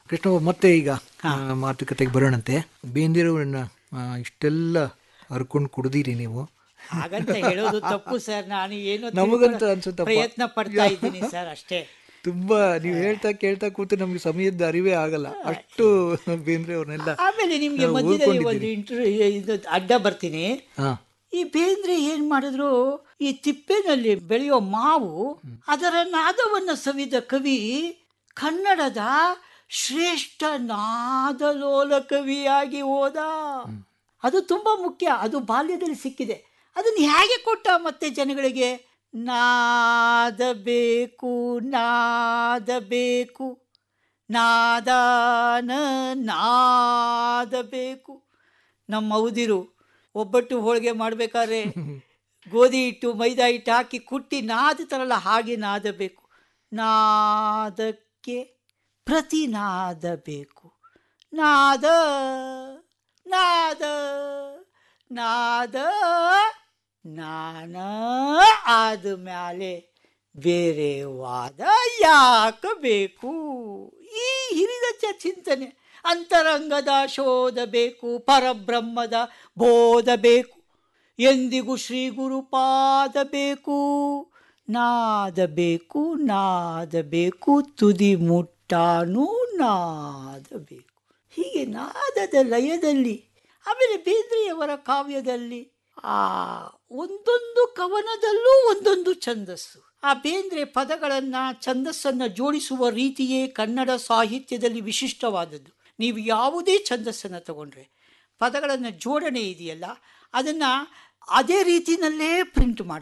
ಕೃಷ್ಣ ಮತ್ತೆ ಈಗ ಆ, ಮಾತುಕತೆಗೆ ಬರೋಣಂತೆ ಬೇಂದಿರೋರನ್ನ ಆ, ಇಷ್ಟೆಲ್ಲ ಹರ್ಕೊಂಡು ಕುಡ್ದಿರಿ ನೀವು ಹಾಗಂತ ಹೇಳೋದು ತಪ್ಪು ಸರ್ ನಾನು ಏನೋ ನಮಗಂತೂ ತಿಳ್ಕೊಳ್ಳೋ ಅನ್ಸುತ್ತಪ್ಪ. ಪ್ರಯತ್ನ ಪಡ್ತಾ ಇದ್ದೀನಿ ಸರ್ ಅಷ್ಟೇ ತುಂಬಾ ನೀವು ಹೇಳ್ತಾ ಕೇಳ್ತಾ ಕೂತು ನಮ್ಗೆ ಸಮಯದ ಅರಿವೇ ಆಗಲ್ಲ ಅಷ್ಟು ಬೇಂದ್ರೆ ಅವ್ರನ್ನೆಲ್ಲ ಆಮೇಲೆ ನಿಮ್ಗೆ ನಾವು ಮಧ್ಯದಲ್ಲಿ ಒಂದು ಓದ್ಕೊಂಡಿದ್ದೀರಿ. ಇಂಟರ್ವ್ಯೂ ಇದು ಅಡ್ಡ ಬರ್ತೀನಿ ಹಾ ಈ ಬೇಂದ್ರೆ ಏನ್ ಮಾಡಿದ್ರು ಈ ತಿಪ್ಪೆನಲ್ಲಿ ಬೆಳೆಯೋ ಮಾವು ಅದರ ನಾದವನ್ನು ಸವಿದ ಕವಿ ಕನ್ನಡದ ಶ್ರೇಷ್ಠ ನಾದಲೋಲ ಕವಿಯಾಗಿ ಹೋದ ಅದು ತುಂಬಾ ಮುಖ್ಯ ಅದು ಬಾಲ್ಯದಲ್ಲಿ ಸಿಕ್ಕಿದೆ ಅದನ್ನು ಹೇಗೆ ಕೊಟ್ಟ ಮತ್ತೆ ಜನಗಳಿಗೆ ನಾದಬೇಕು ನಾದಬೇಕು ನಾದಾನ ನಾದಬೇಕು ನಮ್ಮ ಔದಿರು ಒಬ್ಬಟ್ಟು ಹೋಳಿಗೆ ಮಾಡಬೇಕಾದ್ರೆ ಗೋಧಿ ಹಿಟ್ಟು ಮೈದಾ ಹಿಟ್ಟು ಹಾಕಿ ಕುಟ್ಟಿ ನಾದುತ್ತಾರಲ್ಲ ಹಾಗೆ ನಾದಬೇಕು ನಾದಕ್ಕೆ ಪ್ರತಿ ನಾದಬೇಕು ನಾದ ನಾದ ನಾದ ನಾನ ಆದಮ್ಯಾಲೆ ಬೇರೆ ವಾದ ಯಾಕೆ ಬೇಕು ಈ ಹಿರಿದ ಚ ಚಿಂತನೆ ಅಂತರಂಗದ ಶೋಧ ಬೇಕು ಪರಬ್ರಹ್ಮದ ಬೋಧ ಬೇಕು ಎಂದಿಗೂ ಶ್ರೀ ಗುರುಪಾದ ಬೇಕು ನಾದಬೇಕು ನಾದಬೇಕು ತುದಿ ಮುಟ್ಟಾನು ನಾದಬೇಕು ಹೀಗೆ ನಾದದ ಲಯದಲ್ಲಿ ಆಮೇಲೆ ಬೇಂದ್ರೆಯವರ ಕಾವ್ಯದಲ್ಲಿ ಆ ಒಂದೊಂದು ಕವನದಲ್ಲೂ ಒಂದೊಂದು ಛಂದಸ್ಸು ಆ ಬೇಂದ್ರೆ ಪದಗಳನ್ನ ಛಂದಸ್ಸನ್ನ ಜೋಡಿಸುವ ರೀತಿಯೇ ಕನ್ನಡ ಸಾಹಿತ್ಯದಲ್ಲಿ ವಿಶಿಷ್ಟವಾದದ್ದು ನೀವು ಯಾವುದೇ ಛಂದಸ್ಸನ್ನು ತಗೊಂಡ್ರೆ ಪದಗಳನ್ನು ಜೋಡಣೆ ಇದೆಯಲ್ಲ ಅದನ್ನು ಅದೇ ರೀತಿನಲ್ಲೇ ಪ್ರಿಂಟ್ ಮಾಡಿ